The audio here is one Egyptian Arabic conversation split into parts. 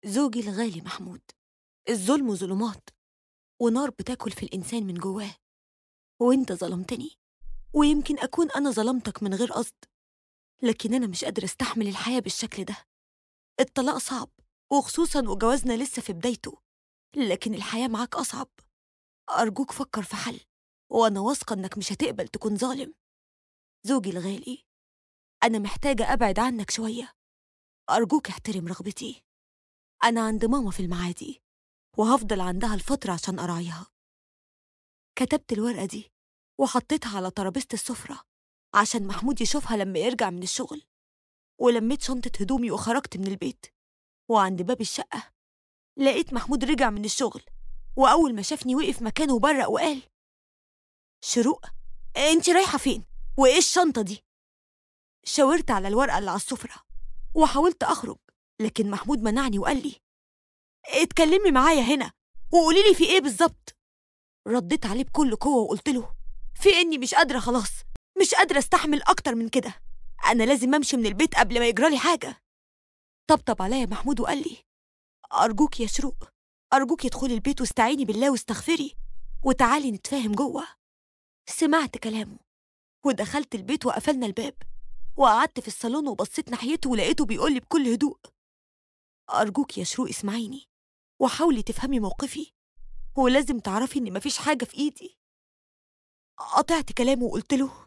زوجي الغالي محمود الظلم ظلمات ونار بتاكل في الإنسان من جواه وإنت ظلمتني ويمكن أكون أنا ظلمتك من غير قصد لكن أنا مش قادرة أستحمل الحياة بالشكل ده الطلاق صعب وخصوصا وجوازنا لسه في بدايته لكن الحياة معاك أصعب أرجوك فكر في حل وأنا واثقة إنك مش هتقبل تكون ظالم زوجي الغالي أنا محتاجة أبعد عنك شوية أرجوك احترم رغبتي أنا عند ماما في المعادي وهفضل عندها الفترة عشان أراعيها كتبت الورقة دي وحطيتها على ترابيزة السفرة عشان محمود يشوفها لما يرجع من الشغل ولميت شنطة هدومي وخرجت من البيت وعند باب الشقة لقيت محمود رجع من الشغل وأول ما شافني وقف مكانه وبرق وقال شروق انت رايحة فين؟ وإيه الشنطة دي؟ شاورت على الورقة اللي على السفرة وحاولت أخرج لكن محمود منعني وقال لي اتكلمي معايا هنا وقولي لي في إيه بالظبط رديت عليه بكل قوة وقلت له في إني مش قادرة خلاص مش قادرة استحمل أكتر من كده أنا لازم أمشي من البيت قبل ما يجرالي حاجة طبطب عليا محمود وقال لي أرجوك يا شروق أرجوك ادخلي البيت واستعيني بالله واستغفري وتعالي نتفاهم جوه سمعت كلامه ودخلت البيت وقفلنا الباب وقعدت في الصالون وبصيت ناحيته ولقيته بيقول لي بكل هدوء أرجوك يا شروق اسمعيني وحاولي تفهمي موقفي ولازم تعرفي إن مفيش حاجة في إيدي قطعت كلامه وقلت له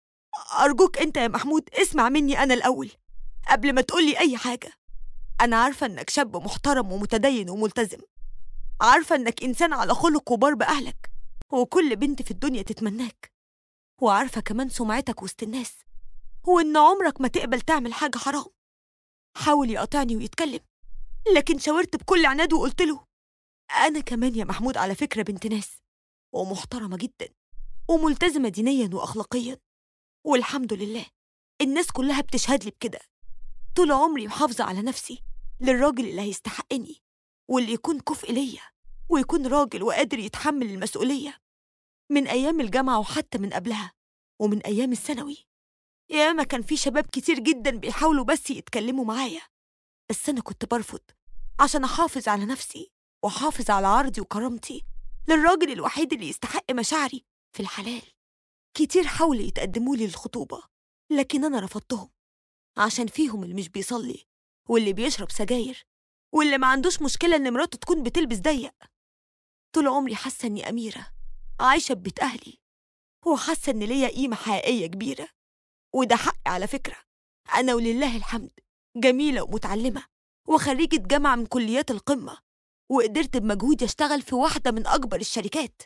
أرجوك أنت يا محمود اسمع مني أنا الأول قبل ما تقولي أي حاجة أنا عارفة إنك شاب محترم ومتدين وملتزم عارفة إنك إنسان على خلق وبار بأهلك وكل بنت في الدنيا تتمناك وعارفة كمان سمعتك وسط الناس وإن عمرك ما تقبل تعمل حاجة حرام حاول يقاطعني ويتكلم لكن شاورت بكل عناد وقلت له أنا كمان يا محمود على فكرة بنت ناس ومحترمة جدا وملتزمة دينيا وأخلاقيا والحمد لله الناس كلها بتشهد لي بكده طول عمري محافظة على نفسي للراجل اللي هيستحقني واللي يكون كفء ليا ويكون راجل وقادر يتحمل المسؤولية من أيام الجامعة وحتى من قبلها ومن أيام الثانوي ياما كان في شباب كتير جدا بيحاولوا بس يتكلموا معايا بس أنا كنت برفض عشان أحافظ على نفسي وأحافظ على عرضي وكرامتي للراجل الوحيد اللي يستحق مشاعري في الحلال كتير حاولوا يتقدموا لي للخطوبة لكن أنا رفضتهم عشان فيهم اللي مش بيصلي واللي بيشرب سجاير واللي ما عندوش مشكلة إن مراته تكون بتلبس ضيق طول عمري حاسة إني أميرة عايشة ببيت أهلي وحاسة إن ليا قيمة حقيقية كبيرة وده حقي على فكرة أنا ولله الحمد جميلة ومتعلمة وخريجة جامعة من كليات القمة وقدرت بمجهودي أشتغل في واحدة من أكبر الشركات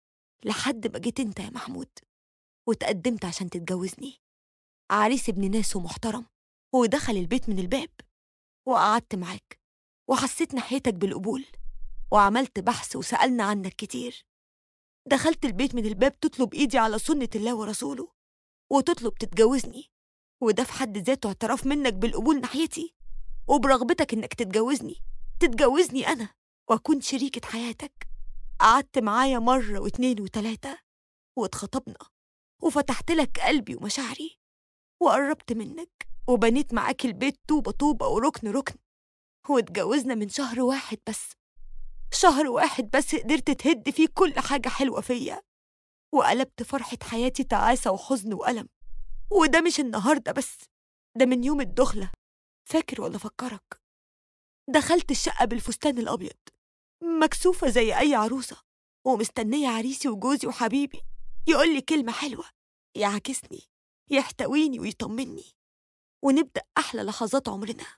لحد ما جيت أنت يا محمود وتقدمت عشان تتجوزني عريس ابن ناس ومحترم ودخل البيت من الباب وقعدت معاك وحسيت ناحيتك بالقبول وعملت بحث وسألنا عنك كتير دخلت البيت من الباب تطلب إيدي على سنة الله ورسوله وتطلب تتجوزني وده في حد ذاته اعتراف منك بالقبول ناحيتي وبرغبتك إنك تتجوزني تتجوزني أنا وأكون شريكة حياتك قعدت معايا مرة واتنين وتلاتة واتخطبنا وفتحت لك قلبي ومشاعري وقربت منك وبنيت معاك البيت طوبة طوبة وركن ركن واتجوزنا من شهر واحد بس شهر واحد بس قدرت تهد فيه كل حاجة حلوة فيا وقلبت فرحة حياتي تعاسة وحزن وألم وده مش النهاردة بس ده من يوم الدخلة فاكر ولا فكرك دخلت الشقة بالفستان الأبيض مكسوفة زي أي عروسة ومستنية عريسي وجوزي وحبيبي يقول لي كلمة حلوة يعكسني يحتويني ويطمني ونبدأ أحلى لحظات عمرنا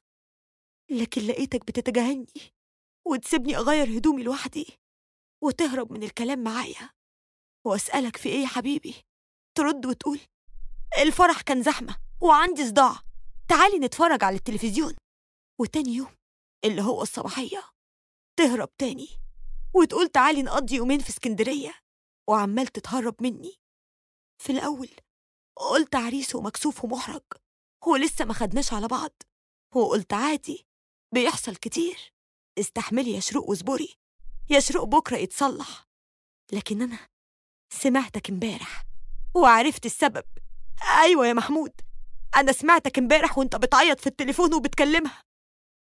لكن لقيتك بتتجاهلني وتسيبني أغير هدومي لوحدي وتهرب من الكلام معايا وأسألك في إيه يا حبيبي ترد وتقول الفرح كان زحمة وعندي صداع تعالي نتفرج على التلفزيون وتاني يوم اللي هو الصباحية تهرب تاني وتقول تعالي نقضي يومين في اسكندرية وعمال تتهرب مني في الأول قلت عريس ومكسوف ومحرج ولسه ما خدناش على بعض وقلت عادي بيحصل كتير استحملي يا شروق واصبري يا شروق بكرة يتصلح لكن أنا سمعتك امبارح وعرفت السبب أيوة يا محمود أنا سمعتك امبارح وأنت بتعيط في التليفون وبتكلمها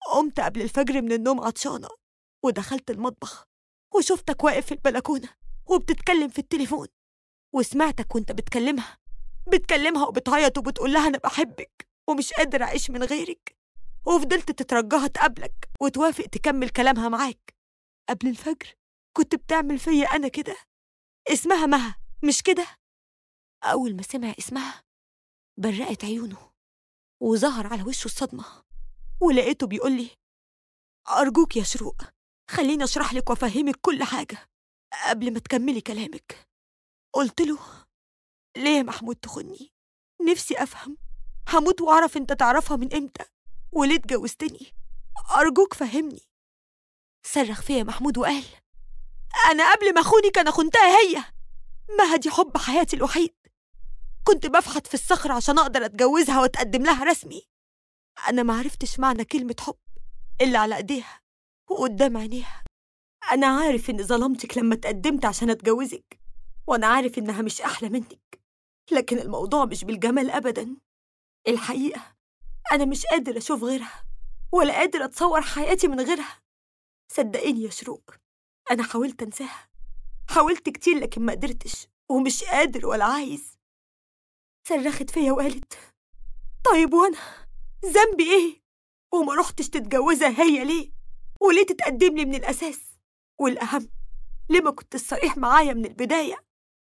قمت قبل الفجر من النوم عطشانة ودخلت المطبخ وشفتك واقف في البلكونة وبتتكلم في التليفون وسمعتك وانت بتكلمها بتكلمها وبتعيط وبتقول لها أنا بحبك ومش قادر أعيش من غيرك وفضلت تترجاها تقابلك وتوافق تكمل كلامها معاك قبل الفجر كنت بتعمل فيا أنا كده اسمها مها مش كده؟ أول ما سمع اسمها برقت عيونه وظهر على وشه الصدمة ولقيته بيقول لي أرجوك يا شروق خليني أشرح لك وأفهمك كل حاجة قبل ما تكملي كلامك قلت له ليه يا محمود تخني نفسي أفهم هموت وأعرف أنت تعرفها من إمتى وليه اتجوزتني أرجوك فهمني صرخ فيا محمود وقال أنا قبل ما أخونك أنا خنتها هي مها دي حب حياتي الوحيد كنت بفحت في الصخر عشان أقدر أتجوزها وأتقدم لها رسمي أنا معرفتش معنى كلمة حب إلا على إيديها وقدام عينيها أنا عارف إني ظلمتك لما اتقدمت عشان أتجوزك وأنا عارف إنها مش أحلى منك لكن الموضوع مش بالجمال أبدا الحقيقة أنا مش قادر أشوف غيرها ولا قادر أتصور حياتي من غيرها صدقيني يا شروق أنا حاولت أنساها حاولت كتير لكن ما قدرتش ومش قادر ولا عايز صرخت فيا وقالت طيب وأنا ذنبي إيه وما رحتش تتجوزها هي ليه وليه تتقدم لي من الأساس والأهم ليه ما كنت صريح معايا من البداية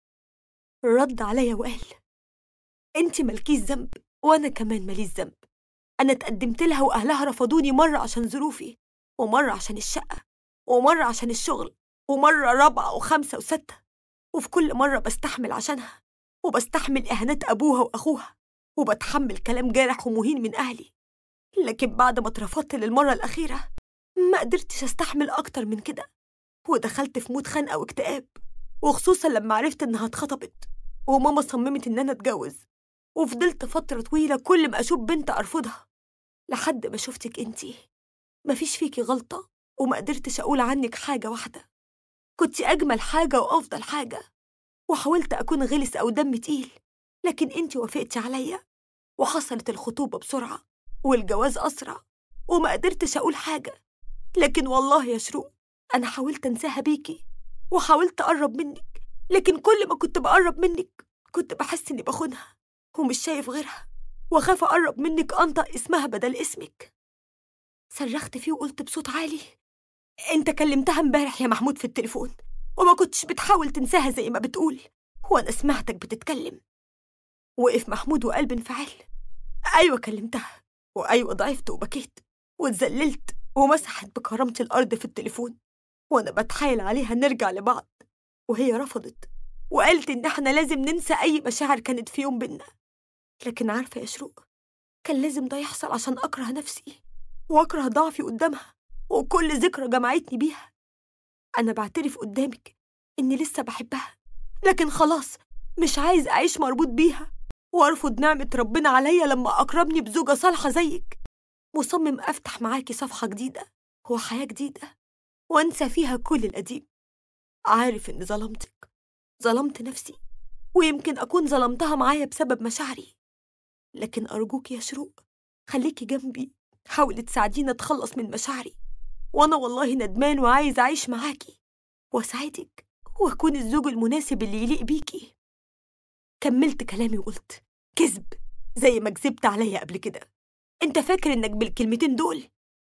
رد عليا وقال انت مالكيش ذنب وانا كمان ماليش ذنب انا اتقدمت لها واهلها رفضوني مره عشان ظروفي ومره عشان الشقه ومره عشان الشغل ومره رابعه وخمسه وسته وفي كل مره بستحمل عشانها وبستحمل اهانات ابوها واخوها وبتحمل كلام جارح ومهين من اهلي لكن بعد ما اترفضت للمره الاخيره ما قدرتش استحمل اكتر من كده ودخلت في مود خنقه واكتئاب وخصوصا لما عرفت انها اتخطبت وماما صممت ان انا اتجوز وفضلت فترة طويلة كل ما أشوف بنت أرفضها لحد ما شفتك انتي مفيش فيكي غلطة وما قدرتش أقول عنك حاجة واحدة كنت أجمل حاجة وأفضل حاجة وحاولت أكون غلس أو دم تقيل لكن انتي وافقتي عليا وحصلت الخطوبة بسرعة والجواز أسرع وما قدرتش أقول حاجة لكن والله يا شروق أنا حاولت أنساها بيكي وحاولت أقرب منك لكن كل ما كنت بقرب منك كنت بحس إني بخونها ومش شايف غيرها وأخاف أقرب منك أنطق اسمها بدل اسمك صرخت فيه وقلت بصوت عالي أنت كلمتها امبارح يا محمود في التليفون وما كنتش بتحاول تنساها زي ما بتقول وأنا سمعتك بتتكلم وقف محمود وقال بانفعال أيوة كلمتها وأيوة ضعفت وبكيت واتذللت ومسحت بكرامتي الأرض في التليفون وأنا بتحايل عليها نرجع لبعض وهي رفضت وقالت إن إحنا لازم ننسى أي مشاعر كانت في يوم بينا لكن عارفة يا شروق كان لازم ده يحصل عشان أكره نفسي وأكره ضعفي قدامها وكل ذكرى جمعتني بيها أنا بعترف قدامك إني لسه بحبها لكن خلاص مش عايز أعيش مربوط بيها وأرفض نعمة ربنا عليا لما أكرمني بزوجة صالحة زيك مصمم أفتح معاكي صفحة جديدة وحياة جديدة وأنسى فيها كل القديم عارف إني ظلمتك ظلمت نفسي ويمكن أكون ظلمتها معايا بسبب مشاعري لكن أرجوك يا شروق خليكي جنبي حاولي تساعديني أتخلص من مشاعري وأنا والله ندمان وعايز أعيش معاكي وأساعدك وأكون الزوج المناسب اللي يليق بيكي كملت كلامي وقلت كذب زي ما كذبت عليا قبل كده انت فاكر انك بالكلمتين دول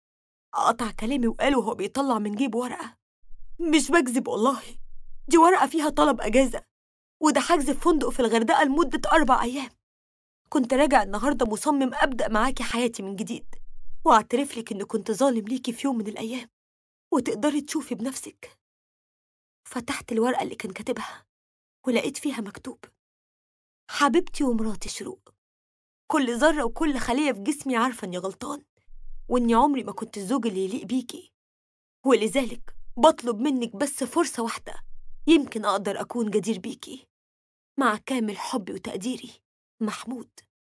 قطع كلامي وقال وهو بيطلع من جيبه ورقة مش بكذب والله دي ورقة فيها طلب أجازة وده حجز في فندق في الغردقة لمدة أربع أيام كنت راجع النهاردة مصمم أبدأ معاكي حياتي من جديد وأعترف لك إن كنت ظالم ليكي في يوم من الأيام وتقدري تشوفي بنفسك فتحت الورقة اللي كان كاتبها ولقيت فيها مكتوب حبيبتي ومراتي شروق كل ذرة وكل خلية في جسمي عارفة إني غلطان وإني عمري ما كنت الزوج اللي يليق بيكي ولذلك بطلب منك بس فرصة واحدة يمكن أقدر أكون جدير بيكي مع كامل حبي وتقديري محمود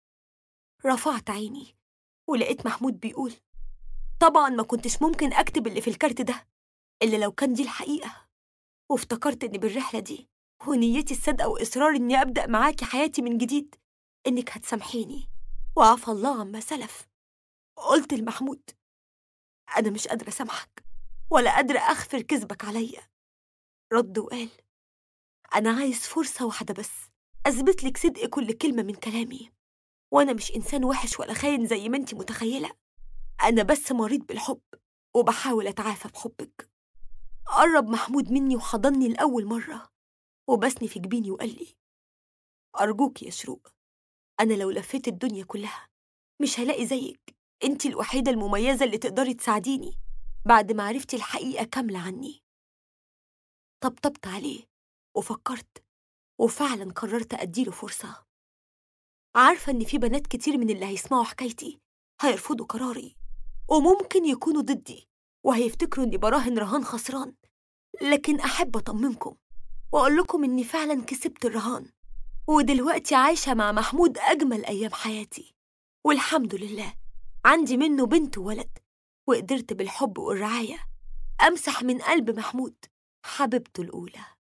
رفعت عيني ولقيت محمود بيقول طبعا ما كنتش ممكن أكتب اللي في الكارت ده إلا لو كان دي الحقيقة وافتكرت إن بالرحلة دي ونيتي الصادقة وإصراري إني أبدأ معاكي حياتي من جديد إنك هتسامحيني وعفى الله عما سلف قلت لمحمود أنا مش قادرة أسامحك ولا قادرة أغفر كذبك عليا رد وقال أنا عايز فرصة واحدة بس أثبت لك صدق كل كلمة من كلامي وأنا مش إنسان وحش ولا خاين زي ما أنت متخيلة أنا بس مريض بالحب وبحاول أتعافى بحبك قرب محمود مني وحضني لأول مرة وبسني في جبيني وقال لي أرجوك يا شروق أنا لو لفيت الدنيا كلها مش هلاقي زيك أنت الوحيدة المميزة اللي تقدري تساعديني بعد ما عرفتي الحقيقة كاملة عني طبطبت عليه وفكرت وفعلا قررت أديله فرصة عارفة إن في بنات كتير من اللي هيسمعوا حكايتي هيرفضوا قراري وممكن يكونوا ضدي وهيفتكروا إني براهن رهان خسران لكن أحب أطمنكم وأقول لكم إني فعلا كسبت الرهان ودلوقتي عايشة مع محمود أجمل أيام حياتي والحمد لله عندي منه بنت وولد وقدرت بالحب والرعاية أمسح من قلب محمود حبيبته الأولى